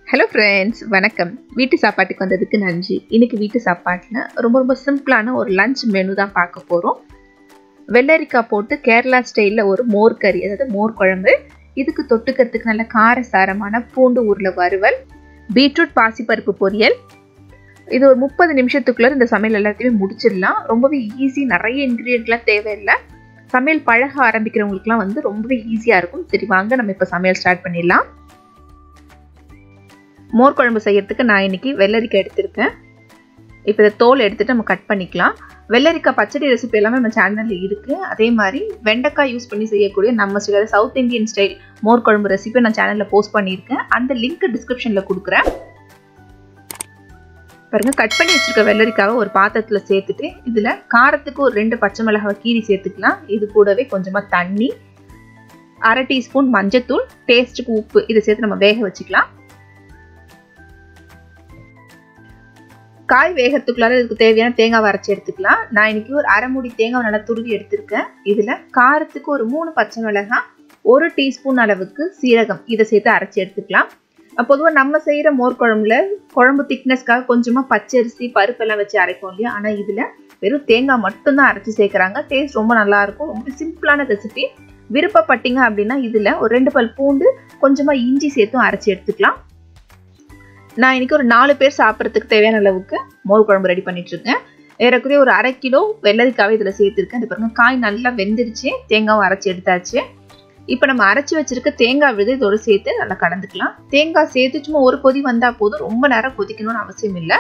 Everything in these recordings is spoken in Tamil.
ஹலோ ஃப்ரெண்ட்ஸ் வணக்கம் வீட்டு சாப்பாட்டுக்கு வந்ததுக்கு நன்றி இன்னைக்கு வீட்டு சாப்பாட்டில் ரொம்ப ரொம்ப சிம்பிளான ஒரு லஞ்ச் மெனு தான் பார்க்க போகிறோம் வெள்ளரிக்காய் போட்டு கேரளா ஸ்டைலில் ஒரு மோர் கறி அதாவது மோர் குழம்பு இதுக்கு தொட்டுக்கிறதுக்கு நல்ல காரசாரமான பூண்டு உருளை வறுவல் பீட்ரூட் பாசிப்பருப்பு பொரியல் இது ஒரு முப்பது நிமிஷத்துக்குள்ளே இந்த சமையல் எல்லாத்தையுமே முடிச்சிடலாம் ரொம்பவே ஈஸி நிறைய இன்க்ரீடியன்ட்லாம் தேவையில்லை சமையல் பழக ஆரம்பிக்கிறவங்களுக்குலாம் வந்து ரொம்பவே ஈஸியாக இருக்கும் சரி வாங்க நம்ம இப்போ சமையல் ஸ்டார்ட் பண்ணிடலாம் மோர் குழம்பு செய்யறதுக்கு நான் இன்னைக்கு வெள்ளரிக்காய் எடுத்திருக்கேன் இப்போ இதை தோல் எடுத்துட்டு நம்ம கட் பண்ணிக்கலாம் வெள்ளரிக்காய் பச்சடி ரெசிபி எல்லாமே நம்ம சேனலில் இருக்குது அதே மாதிரி வெண்டைக்காய் யூஸ் பண்ணி செய்யக்கூடிய நம்ம சில சவுத் இந்தியன் ஸ்டைல் மோர் குழம்பு ரெசிபி நான் சேனலில் போஸ்ட் பண்ணியிருக்கேன் அந்த லிங்க் டிஸ்கிரிப்ஷனில் கொடுக்குறேன் பாருங்க கட் பண்ணி வச்சிருக்க வெள்ளரிக்காவை ஒரு பாத்திரத்தில் சேர்த்துட்டு இதில் காரத்துக்கு ஒரு ரெண்டு பச்சை மிளகாவை கீரி சேர்த்துக்கலாம் இது கூடவே கொஞ்சமாக தண்ணி அரை டீஸ்பூன் மஞ்சத்தூள் டேஸ்ட்டுக்கு உப்பு இதை சேர்த்து நம்ம வேக வச்சுக்கலாம் காய் வேகத்துக்குள்ளார இதுக்கு தேவையான தேங்காய் அரைச்சி எடுத்துக்கலாம் நான் இன்னைக்கு ஒரு அரை மூடி தேங்காய் நல்லா துருவி எடுத்திருக்கேன் இதில் காரத்துக்கு ஒரு மூணு பச்சை மிளகாய் ஒரு டீஸ்பூன் அளவுக்கு சீரகம் இதை சேர்த்து அரைச்சி எடுத்துக்கலாம் பொதுவாக நம்ம செய்கிற மோர் குழம்புல குழம்பு திக்னஸ்க்காக கொஞ்சமாக பச்சரிசி பருப்பெல்லாம் வச்சு அரைப்போம் இல்லையா ஆனால் இதில் வெறும் தேங்காய் மட்டும்தான் அரைச்சி சேர்க்குறாங்க டேஸ்ட் ரொம்ப நல்லாயிருக்கும் ரொம்ப சிம்பிளான ரெசிபி விருப்பப்பட்டீங்க அப்படின்னா இதில் ஒரு ரெண்டு பல் பூண்டு கொஞ்சமாக இஞ்சி சேர்த்தும் அரைச்சி எடுத்துக்கலாம் நான் இன்னைக்கு ஒரு நாலு பேர் சாப்பிட்றதுக்கு தேவையான அளவுக்கு மோர் குழம்பு ரெடி பண்ணிட்டு இருக்கேன் ஏறக்குறைய ஒரு அரை கிலோ வெள்ளரிக்காவை இதில் சேர்த்துருக்கேன் இது பாருங்க காய் நல்லா வெந்துருச்சு தேங்காவும் அரைச்சி எடுத்தாச்சு இப்போ நம்ம அரைச்சி வச்சிருக்க தேங்காய் விழுது இதோட சேர்த்து நல்லா கலந்துக்கலாம் தேங்காய் சேர்த்து சும்மா ஒரு கொதி வந்தால் போதும் ரொம்ப நேரம் கொதிக்கணும்னு அவசியம் இல்லை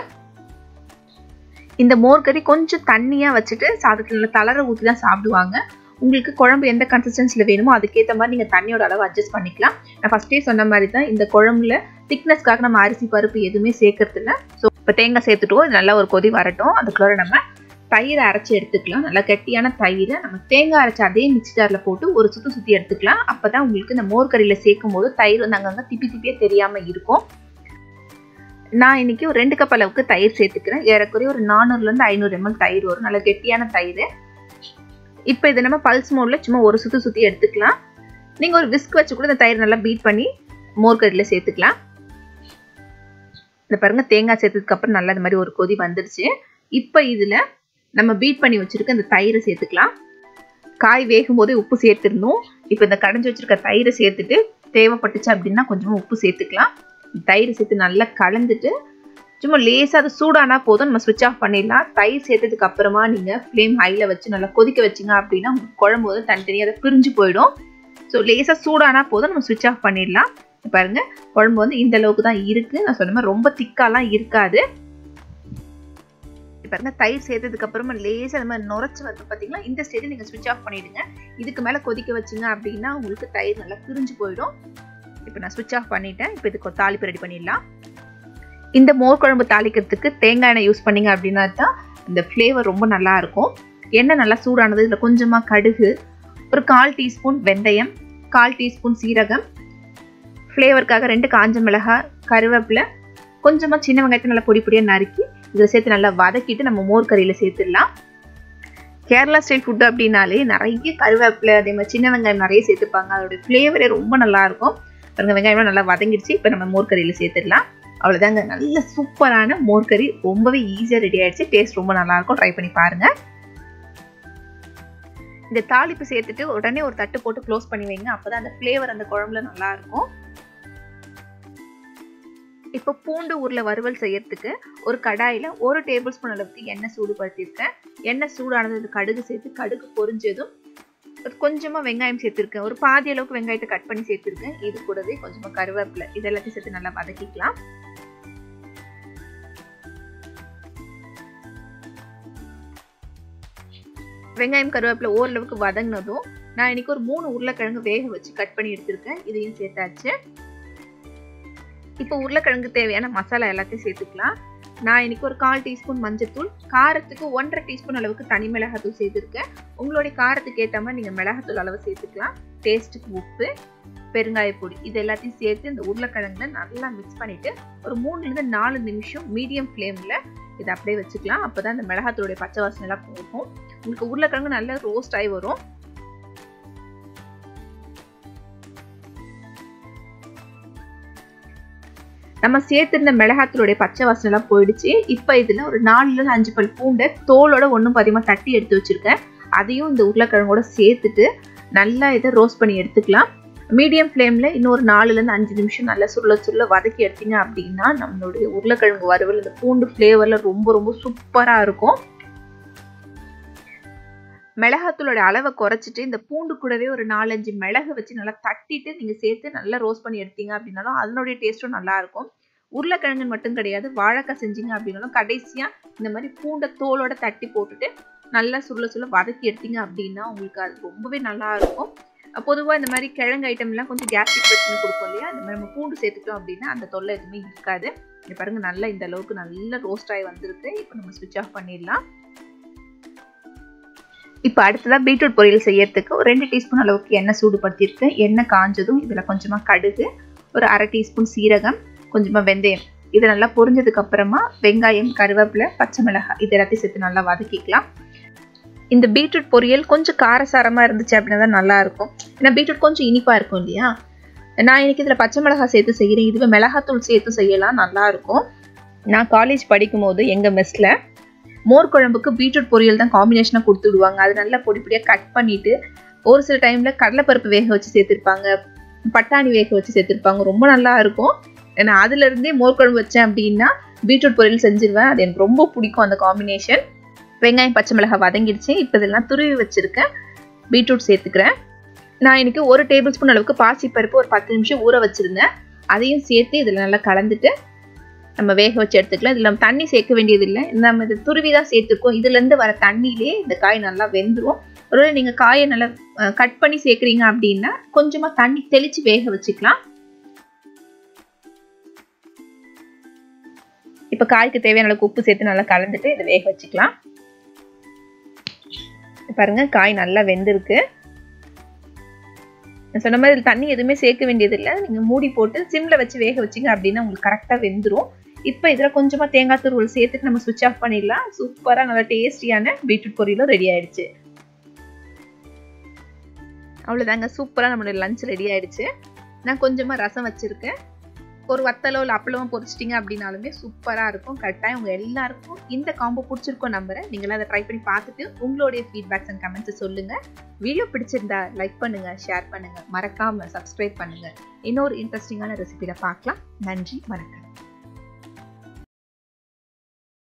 இந்த மோர் கறி கொஞ்சம் தண்ணியாக வச்சுட்டு சாதத்தில் நல்லா தளர ஊற்றி தான் சாப்பிடுவாங்க உங்களுக்கு குழம்பு எந்த கன்சிஸ்டன்சியில் வேணுமோ அதுக்கேற்ற மாதிரி நீங்கள் தண்ணியோட அளவு அட்ஜஸ்ட் பண்ணிக்கலாம் நான் ஃபஸ்ட்டே சொன்ன மாதிரி தான் இந்த குழம்புல திக்னஸ்க்காக நம்ம அரிசி பருப்பு எதுவுமே சேர்க்கறதில்ல ஸோ இப்போ தேங்காய் சேர்த்துட்டோம் இது நல்லா ஒரு கொதி வரட்டும் அதுக்குள்ளே நம்ம தயிரை அரைச்சி எடுத்துக்கலாம் நல்லா கெட்டியான தயிரை நம்ம தேங்காய் அரைச்சி அதே மிக்சி ஜாரில் போட்டு ஒரு சுற்றி சுற்றி எடுத்துக்கலாம் அப்போ தான் உங்களுக்கு இந்த மோர் கறியில் சேர்க்கும் போது தயிர் வந்து அங்கங்கே திப்பி திப்பியே தெரியாமல் இருக்கும் நான் இன்னைக்கு ஒரு ரெண்டு கப் அளவுக்கு தயிர் சேர்த்துக்கிறேன் ஏறக்குறைய ஒரு நானூறுலேருந்து ஐநூறு எம்எல் தயிர் வரும் நல்ல கெட்டியான தயிர் இப்போ இதை நம்ம பல்ஸ் மோடில் சும்மா ஒரு சுற்றி சுற்றி எடுத்துக்கலாம் நீங்கள் ஒரு விஸ்க் வச்சு கூட இந்த தயிர் நல்லா பீட் பண்ணி மோர் கறியில் சேர்த்துக்கலாம் இந்த பாருங்க தேங்காய் சேர்த்ததுக்கப்புறம் நல்லா இந்த மாதிரி ஒரு கொதி வந்துருச்சு இப்போ இதில் நம்ம பீட் பண்ணி வச்சுருக்க இந்த தயிரை சேர்த்துக்கலாம் காய் வேகும் போதே உப்பு சேர்த்துருந்தோம் இப்போ இந்த கடைஞ்சி வச்சுருக்க தயிரை சேர்த்துட்டு தேவைப்பட்டுச்சு அப்படின்னா கொஞ்சமாக உப்பு சேர்த்துக்கலாம் தயிர் சேர்த்து நல்லா கலந்துட்டு சும்மா லேசாக அது சூடானா போதும் நம்ம ஸ்விட்ச் ஆஃப் பண்ணிடலாம் தயிர் சேர்த்ததுக்கு அப்புறமா நீங்கள் ஃப்ளேம் ஹையில் வச்சு நல்லா கொதிக்க வச்சிங்க அப்படின்னா குழம்பு வந்து தனித்தனியாக அதை பிரிஞ்சு போயிடும் ஸோ லேசாக சூடானா போதும் நம்ம ஸ்விட்ச் ஆஃப் பண்ணிடலாம் பாருங்க குழம்பு வந்து இந்த அளவுக்கு தான் இருக்குது நான் சொன்ன மாதிரி ரொம்ப திக்காலாம் இருக்காது பாருங்க தயிர் சேர்த்ததுக்கு அப்புறமா லேசாக அந்த மாதிரி நுரைச்சி வந்து பார்த்தீங்கன்னா இந்த ஸ்டேஜ் நீங்கள் ஸ்விட்ச் ஆஃப் பண்ணிடுங்க இதுக்கு மேலே கொதிக்க வச்சிங்க அப்படின்னா உங்களுக்கு தயிர் நல்லா பிரிஞ்சு போயிடும் இப்போ நான் ஸ்விட்ச் ஆஃப் பண்ணிட்டேன் இப்போ இதுக்கு ஒரு தாளிப்பு ரெடி பண்ணிடலாம் இந்த மோர் குழம்பு தாளிக்கிறதுக்கு தேங்காய் எண்ணெய் யூஸ் பண்ணிங்க அப்படின்னா தான் இந்த ஃப்ளேவர் ரொம்ப நல்லா இருக்கும் எண்ணெய் நல்லா சூடானது இதில் கொஞ்சமாக கடுகு ஒரு கால் டீஸ்பூன் வெந்தயம் கால் டீஸ்பூன் சீரகம் ஃப்ளேவருக்காக ரெண்டு காஞ்ச மிளகாய் கருவேப்பிலை கொஞ்சமாக சின்ன வெங்காயத்தை நல்லா பொடி பொடியாக நறுக்கி இதில் சேர்த்து நல்லா வதக்கிட்டு நம்ம மோர் கறியில் சேர்த்துடலாம் கேரளா ஸ்டைல் ஃபுட்டு அப்படின்னாலே நிறைய கருவேப்பிலை அதே மாதிரி சின்ன வெங்காயம் நிறைய சேர்த்துப்பாங்க அதோடைய ஃப்ளேவரே ரொம்ப நல்லாயிருக்கும் பாருங்க வெங்காயம் நல்லா வதங்கிடுச்சு இப்போ நம்ம மோர் கறியில் சேர்த்துடலாம் அவ்வளோதாங்க நல்ல சூப்பரான மோர் கறி ரொம்பவே ஈஸியாக ரெடி ஆகிடுச்சு டேஸ்ட் ரொம்ப நல்லாயிருக்கும் ட்ரை பண்ணி பாருங்கள் இந்த தாளிப்பு சேர்த்துட்டு உடனே ஒரு தட்டு போட்டு க்ளோஸ் பண்ணி வைங்க அப்போ தான் அந்த ஃப்ளேவர் அந்த குழம்புல நல்லாயிருக்கும் இப்போ பூண்டு ஊரில் வறுவல் செய்யறதுக்கு ஒரு கடாயில் ஒரு டேபிள் ஸ்பூன் அளவுக்கு எண்ணெய் சூடுபடுத்தியிருக்கேன் எண்ணெய் சூடானது இது கடுகு சேர்த்து கடுகு பொரிஞ்சதும் கொஞ்சமாக வெங்காயம் சேர்த்துருக்கேன் ஒரு பாதி அளவுக்கு வெங்காயத்தை கட் பண்ணி சேர்த்துருக்கேன் இது கூடவே கொஞ்சமாக கருவேப்பிலை இது எல்லாத்தையும் சேர்த்து நல்லா வதக்கிக்கலாம் வெங்காயம் கருவேப்பிலை ஓரளவுக்கு வதங்கினதும் நான் இன்னைக்கு ஒரு மூணு உருளைக்கிழங்கு வேக வச்சு கட் பண்ணி எடுத்திருக்கேன் இதையும் சேர்த்தாச்சு இப்போ உருளைக்கிழங்கு தேவையான மசாலா எல்லாத்தையும் சேர்த்துக்கலாம் நான் இன்னைக்கு ஒரு கால் டீஸ்பூன் மஞ்சத்தூள் காரத்துக்கு ஒன்றரை டீஸ்பூன் அளவுக்கு தனி மிளகாத்தூள் சேர்த்துருக்கேன் உங்களுடைய காரத்துக்கு ஏற்ற மாதிரி நீங்கள் மிளகாத்தூள் அளவு சேர்த்துக்கலாம் டேஸ்ட்டுக்கு உப்பு பெருங்காய பொடி இது எல்லாத்தையும் சேர்த்து இந்த உருளைக்கிழங்குல நல்லா மிக்ஸ் பண்ணிவிட்டு ஒரு மூணுலேருந்து நாலு நிமிஷம் மீடியம் ஃப்ளேமில் இதை அப்படியே வச்சுக்கலாம் அப்போ தான் இந்த மிளகாத்தூளுடைய பச்சை வாசனை எல்லாம் போகும் உங்களுக்கு உருளைக்கிழங்கு நல்லா ரோஸ்ட் ஆகி வரும் நம்ம சேர்த்துருந்த மிளகாத்தூளுடைய பச்சை வாசனைலாம் போயிடுச்சு இப்போ இதில் ஒரு நாலுலேருந்து அஞ்சு பல் பூண்டை தோலோட ஒன்றும் பதிகமாக தட்டி எடுத்து வச்சுருக்கேன் அதையும் இந்த உருளைக்கிழங்கோட சேர்த்துட்டு நல்லா இதை ரோஸ்ட் பண்ணி எடுத்துக்கலாம் மீடியம் ஃப்ளேமில் இன்னொரு நாலுலேருந்து அஞ்சு நிமிஷம் நல்லா சுருள சுருள வதக்கி எடுத்தீங்க அப்படின்னா நம்மளுடைய உருளைக்கிழங்கு வறுவல் இந்த பூண்டு ஃப்ளேவரில் ரொம்ப ரொம்ப சூப்பராக இருக்கும் மிளகாத்தூளோட அளவை குறைச்சிட்டு இந்த பூண்டு கூடவே ஒரு நாலஞ்சு மிளகு வச்சு நல்லா தட்டிட்டு நீங்கள் சேர்த்து நல்லா ரோஸ்ட் பண்ணி எடுத்தீங்க அப்படின்னாலும் அதனுடைய டேஸ்ட்டும் நல்லா இருக்கும் உருளைக்கிழங்குன்னு மட்டும் கிடையாது வாழைக்காய் செஞ்சீங்க அப்படின்னாலும் கடைசியாக இந்த மாதிரி பூண்டை தோலோட தட்டி போட்டுட்டு நல்லா சுருள சுருள வதக்கி எடுத்தீங்க அப்படின்னா உங்களுக்கு அது ரொம்பவே நல்லா இருக்கும் பொதுவாக இந்த மாதிரி கிழங்கு ஐட்டம்லாம் கொஞ்சம் கேஸ்ட்ரிக் பிரச்சனை கொடுக்கும் இல்லையா இந்த மாதிரி நம்ம பூண்டு சேர்த்துட்டோம் அப்படின்னா அந்த தொல்லை எதுவுமே இருக்காது இங்கே பாருங்கள் நல்லா இந்த அளவுக்கு நல்லா ரோஸ்ட் ஆகி வந்திருக்கு இப்போ நம்ம ஸ்விட்ச் ஆஃப் பண்ணிடலாம் இப்போ அடுத்ததாக பீட்ரூட் பொரியல் செய்யறதுக்கு ஒரு ரெண்டு டீஸ்பூன் அளவுக்கு எண்ணெய் சூடுபடுத்தியிருக்கேன் எண்ணெய் காஞ்சதும் இதில் கொஞ்சமாக கடுகு ஒரு அரை டீஸ்பூன் சீரகம் கொஞ்சமாக வெந்தயம் இது நல்லா பொரிஞ்சதுக்கு அப்புறமா வெங்காயம் கருவேப்பிலை பச்சை மிளகாய் இது எல்லாத்தையும் சேர்த்து நல்லா வதக்கிக்கலாம் இந்த பீட்ரூட் பொரியல் கொஞ்சம் காரசாரமாக இருந்துச்சு அப்படின்னா தான் நல்லாயிருக்கும் ஏன்னா பீட்ரூட் கொஞ்சம் இனிப்பாக இருக்கும் இல்லையா நான் இன்னைக்கு இதில் பச்சை மிளகாய் சேர்த்து செய்கிறேன் இதுவே மிளகாத்தூள் சேர்த்து செய்யலாம் நல்லாயிருக்கும் நான் காலேஜ் படிக்கும் போது எங்கள் மெஸ்ஸில் மோர் குழம்புக்கு பீட்ரூட் பொரியல் தான் காம்பினேஷனாக கொடுத்து விடுவாங்க அது நல்லா பொடி பொடியாக கட் பண்ணிவிட்டு ஒரு சில டைமில் கடலைப்பருப்பு வேக வச்சு சேர்த்துருப்பாங்க பட்டாணி வேக வச்சு சேர்த்துருப்பாங்க ரொம்ப நல்லா இருக்கும் ஏன்னா அதுலேருந்தே மோர் குழம்பு வச்சேன் அப்படின்னா பீட்ரூட் பொரியல் செஞ்சிருவேன் அது எனக்கு ரொம்ப பிடிக்கும் அந்த காம்பினேஷன் வெங்காயம் பச்சை மிளகாய் வதங்கிடுச்சு இப்போ இதெல்லாம் துருவி வச்சுருக்கேன் பீட்ரூட் சேர்த்துக்கிறேன் நான் இன்னைக்கு ஒரு டேபிள் ஸ்பூன் அளவுக்கு பாசிப்பருப்பு ஒரு பத்து நிமிஷம் ஊற வச்சுருந்தேன் அதையும் சேர்த்து இதில் நல்லா கலந்துட்டு நம்ம வேக வச்சு எடுத்துக்கலாம் இதில் நம்ம தண்ணி சேர்க்க வேண்டியதில்லை நம்ம இது துருவி தான் சேர்த்துருக்கோம் இதுலேருந்து வர தண்ணியிலே இந்த காய் நல்லா வெந்துடும் ஒருவேளை நீங்கள் காயை நல்லா கட் பண்ணி சேர்க்குறீங்க அப்படின்னா கொஞ்சமாக தண்ணி தெளித்து வேக வச்சுக்கலாம் இப்போ காய்க்கு தேவையான அளவுக்கு உப்பு சேர்த்து நல்லா கலந்துட்டு இதை வேக வச்சுக்கலாம் பாருங்க காய் நல்லா வெந்திருக்கு நான் சொன்ன மாதிரி தண்ணி எதுவுமே சேர்க்க வேண்டியதில்லை நீங்கள் மூடி போட்டு சிம்மில் வச்சு வேக வச்சிங்க அப்படின்னா உங்களுக்கு கரெக்டாக வெந்துடும் இப்போ இதில் கொஞ்சமாக தேங்காய் துருவல் சேர்த்துட்டு நம்ம சுவிச் ஆஃப் பண்ணிடலாம் சூப்பராக நல்லா டேஸ்டியான பீட்ரூட் பொரியலும் ரெடி ஆயிடுச்சு அவ்வளோதாங்க சூப்பராக நம்மளோட லஞ்ச் ரெடி ஆயிடுச்சு நான் கொஞ்சமாக ரசம் வச்சுருக்கேன் ஒரு வத்தலோ இல்லை அப்பளமோ பொரிச்சிட்டிங்க அப்படின்னாலுமே சூப்பராக இருக்கும் கரெக்டாக உங்கள் எல்லாருக்கும் இந்த காம்போ பிடிச்சிருக்கோம் நம்புறேன் நீங்களும் அதை ட்ரை பண்ணி பார்த்துட்டு உங்களுடைய ஃபீட்பேக்ஸ் அண்ட் கமெண்ட்ஸை சொல்லுங்கள் வீடியோ பிடிச்சிருந்தா லைக் பண்ணுங்கள் ஷேர் பண்ணுங்கள் மறக்காமல் சப்ஸ்கிரைப் பண்ணுங்கள் இன்னொரு இன்ட்ரெஸ்டிங்கான ரெசிபியில் பார்க்கலாம் நன்றி வணக்கம்